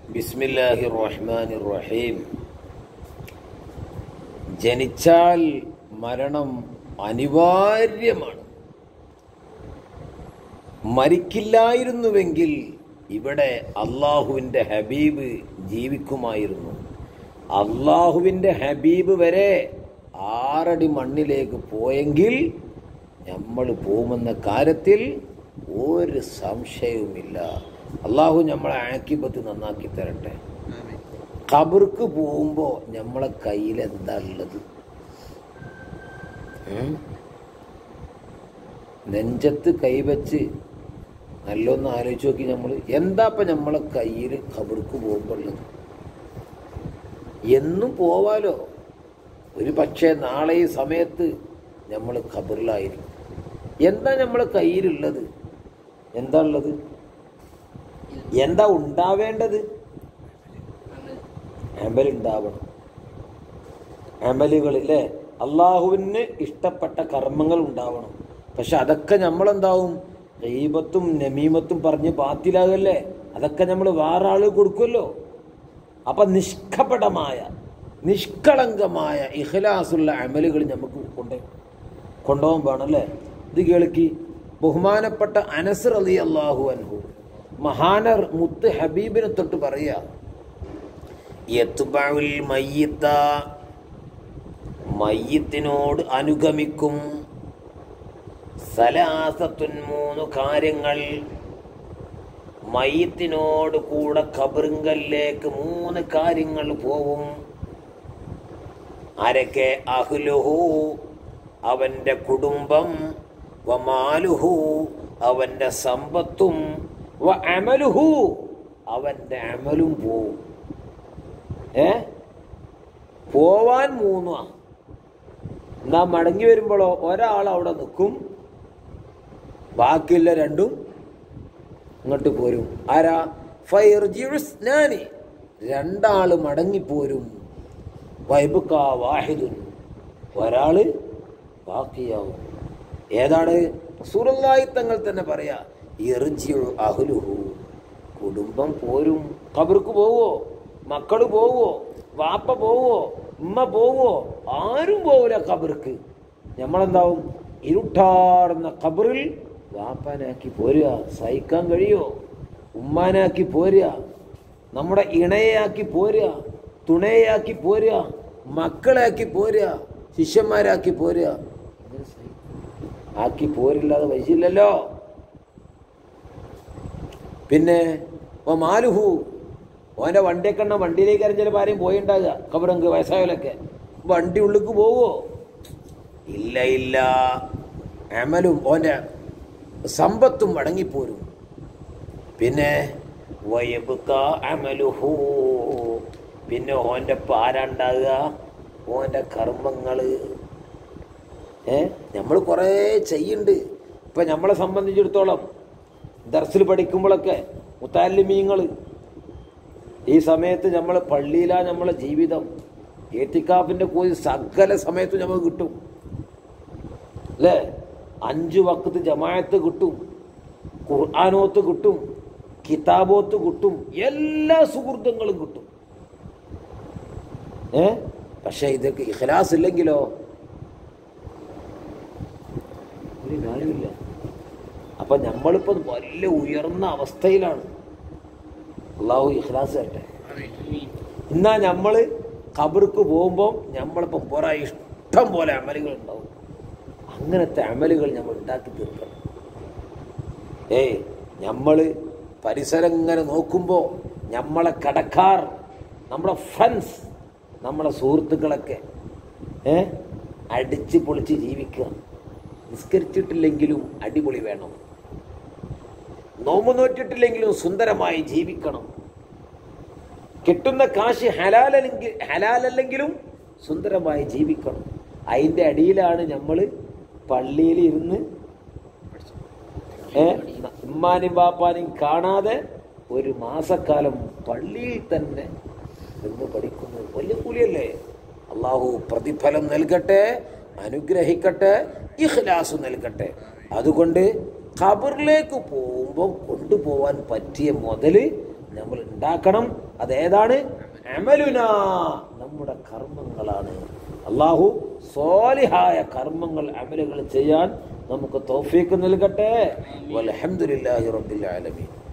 ബിസ്മില്ലാഹി റഹ്മാൻ റഹീം ജനിച്ചാൽ മരണം അനിവാര്യമാണ് മരിക്കില്ലായിരുന്നുവെങ്കിൽ ഇവിടെ അള്ളാഹുവിൻ്റെ ഹബീബ് ജീവിക്കുമായിരുന്നു അള്ളാഹുവിൻ്റെ ഹബീബ് വരെ ആറടി മണ്ണിലേക്ക് പോയെങ്കിൽ നമ്മൾ പോകുമെന്ന കാര്യത്തിൽ ഒരു സംശയവുമില്ല അള്ളാഹു നമ്മളെ ആക്കിപ്പത്ത് നന്നാക്കി തരട്ടെ ഖബർക്ക് പോകുമ്പോൾ നമ്മളെ കയ്യിൽ എന്താ ഉള്ളത് ഉം? നെഞ്ചത്ത് കൈവച്ച് നല്ലൊന്ന് ആലോചിച്ച് നോക്കി നമ്മൾ എന്താ ഇപ്പം നമ്മളെ കയ്യിൽ ഖബർക്ക് പോകുമ്പോൾ ഉള്ളത് എന്നും പോവാലോ ഒരു പക്ഷേ നാളെ ഈ സമയത്ത് നമ്മൾ ഖബറിലായിരിക്കും എന്താ നമ്മളെ കയ്യിലുള്ളത് എന്താ ഉള്ളത് എന്താ ഉണ്ടാവേണ്ടത് അമൽ ഉണ്ടാവണം അമലുകൾ അല്ലേ അള്ളാഹുവിന് ഇഷ്ടപ്പെട്ട കർമ്മങ്ങൾ ഉണ്ടാവണം പക്ഷെ അതൊക്കെ നമ്മളെന്താവും ദൈവത്തും നമീമത്തും പറഞ്ഞ് ബാത്തിലാകല്ലേ അതൊക്കെ നമ്മൾ വേറെ ആള് കൊടുക്കുമല്ലോ അപ്പൊ നിഷ്കപടമായ നിഷ്കളങ്കമായ ഇഖ്ലാസുള്ള അമലുകൾ നമുക്ക് കൊണ്ട് കൊണ്ടുപോകാൻ വേണം അല്ലേ ഇത് കേൾക്കി ബഹുമാനപ്പെട്ട അനസർ അലി അള്ളാഹു അൻഹു മഹാനർ മുത്ത് ഹബീബിനെ തൊട്ട് പറയാ യത്ബഉൽ മയ്യിത്ത മയ്യത്തിനോട് അനുഗമിക്കും സലാസത്തുൻ മൂന്ന് കാര്യങ്ങൾ മയ്യത്തിനോട് കൂടെ കബറിങ്കലിലേക്ക് മൂന്ന് കാര്യങ്ങൾ പോവും ആരൊക്കെ അഹ്ലുഹു അവന്റെ കുടുംബം വമാലുഹു അവന്റെ സമ്പത്തും വ അമലുഹു അവന്റെ അമലും പോവും ഏ പോവാൻ മൂന്നാ എന്നാ മടങ്ങി വരുമ്പോഴോ ഒരാൾ അവിടെ നിൽക്കും ബാക്കിയുള്ള രണ്ടും ഇങ്ങോട്ട് പോരും ആരാ ഫൈർജിസ്നാനി രണ്ടാള് മടങ്ങിപ്പോരും വൈബുക്ക വാഹിദുൻ ഒരാള് ബാക്കിയാവും ഏതാണ് സുറല്ലായി തങ്ങൾ തന്നെ പറയാ ഇർജിഉ അഹ്ലുഹു കുടുംബം പോരും കബർക്ക് പോവോ മക്കള് പോവോ വാപ്പ പോവോ ഉമ്മ പോവോ ആരും പോവില്ല കബർക്ക് നമ്മളെന്താവും ഇരുട്ടാർന്ന കബറിൽ വാപ്പാനാക്കി പോരുക സഹിക്കാൻ കഴിയോ ഉമ്മാനാക്കി പോരുക നമ്മുടെ ഇണയാക്കി പോരുക തുണയാക്കി പോരുക മക്കളാക്കി പോരുക ശിഷ്യന്മാരാക്കി പോരുക അങ്ങനെ സഹിക്കും. ആക്കി പോരില്ലാതെ വയസ്സില്ലല്ലോ പിന്നെ ഓ മാലുഹു ഓൻ്റെ വണ്ടിയൊക്കെ എണ്ണ വണ്ടിയിലേക്ക് അറിഞ്ഞാൽ ആരെയും പോയിണ്ടാകുക കബറങ്ക് വയസ്സായാലൊക്കെ വണ്ടി ഉള്ളിക്ക് പോവോ ഇല്ല ഇല്ല അമലും ഓൻ്റെ സമ്പത്തും മടങ്ങിപ്പോരും പിന്നെ വയബുക്ക അമലുഹു പിന്നെ ഓൻ്റെ പാരാണ്ടാകുക ഓൻ്റെ കർമ്മങ്ങള് ഏ നമ്മൾ കുറേ ചെയ്യുന്നുണ്ട് ഇപ്പം നമ്മളെ സംബന്ധിച്ചിടത്തോളം ദർസിൽ പഠിക്കുമ്പോഴൊക്കെ മുത്താലിമീങ്ങൾ ഈ സമയത്ത് നമ്മൾ പള്ളിയിലാ നമ്മളെ ജീവിതം ഏറ്റിക്കാപ്പിൻ്റെ കൂലി സകല സമയത്തും നമുക്ക് കിട്ടും അല്ലേ അഞ്ച് വക്കത്ത് ജമായത്ത് കിട്ടും ഖുർആാനോത്ത് കിട്ടും കിതാബോത്ത് കിട്ടും എല്ലാ സുഹൃത്തുക്കളും കിട്ടും ഏ പക്ഷെ ഇതൊക്കെ ഇഖ്ലാസ് ഇല്ലെങ്കിലോ ഒരു കാര്യമില്ല അപ്പൊ നമ്മളിപ്പോ വലിയ ഉയർന്ന അവസ്ഥയിലാണ് അള്ളാഹു ഇഖ്ലാസ് തരട്ടെ എന്നാ നമ്മള് ഖബർക്ക് പോകുമ്പോൾ നമ്മളിപ്പം പോരാ ഇഷ്ടം പോലെ അമലുകൾ ഉണ്ടാവും അങ്ങനത്തെ അമലുകൾ നമ്മൾ ഉണ്ടാക്കി തീർക്കണം ഏയ് നമ്മൾ പരിസരം ഇങ്ങനെ നോക്കുമ്പോൾ നമ്മളെ കടക്കാർ നമ്മുടെ ഫ്രണ്ട്സ് നമ്മളെ സുഹൃത്തുക്കളൊക്കെ ഏ അടിച്ച് പൊളിച്ച് ജീവിക്കുക നിസ്കരിച്ചിട്ടില്ലെങ്കിലും അടിപൊളി വേണം നോമ്പ് നോറ്റിട്ടില്ലെങ്കിലും സുന്ദരമായി ജീവിക്കണം കിട്ടുന്ന കാശ് ഹലാലല്ലെങ്കിൽ ഹലാലല്ലെങ്കിലും സുന്ദരമായി ജീവിക്കണം അതിൻ്റെ അടിയിലാണ് നമ്മൾ പള്ളിയിൽ ഇരുന്ന് ഏ ഉമ്മാനും ബാപ്പാനും കാണാതെ ഒരു മാസക്കാലം പള്ളിയിൽ തന്നെ നിന്ന് പഠിക്കുന്നു വലിയ കൂലിയല്ലേ അള്ളാഹു പ്രതിഫലം നൽകട്ടെ അനുഗ്രഹിക്കട്ടെ ഇഖ്ലാസ് നൽകട്ടെ അതുകൊണ്ട് ഖബറിലേക്ക് പോകുമ്പോൾ കൊണ്ടുപോവാൻ പറ്റിയ മുതൽ നമ്മൾ ഉണ്ടാക്കണം അതേതാണ് അമലുന നമ്മുടെ കർമ്മങ്ങളാണ് അള്ളാഹു സ്വാലിഹായ കർമ്മങ്ങൾ അമലുകൾ ചെയ്യാൻ നമുക്ക് തൗഫീക്ക് നൽകട്ടെ വൽഹംദുലില്ലാഹി റബ്ബിൽ ആലമീൻ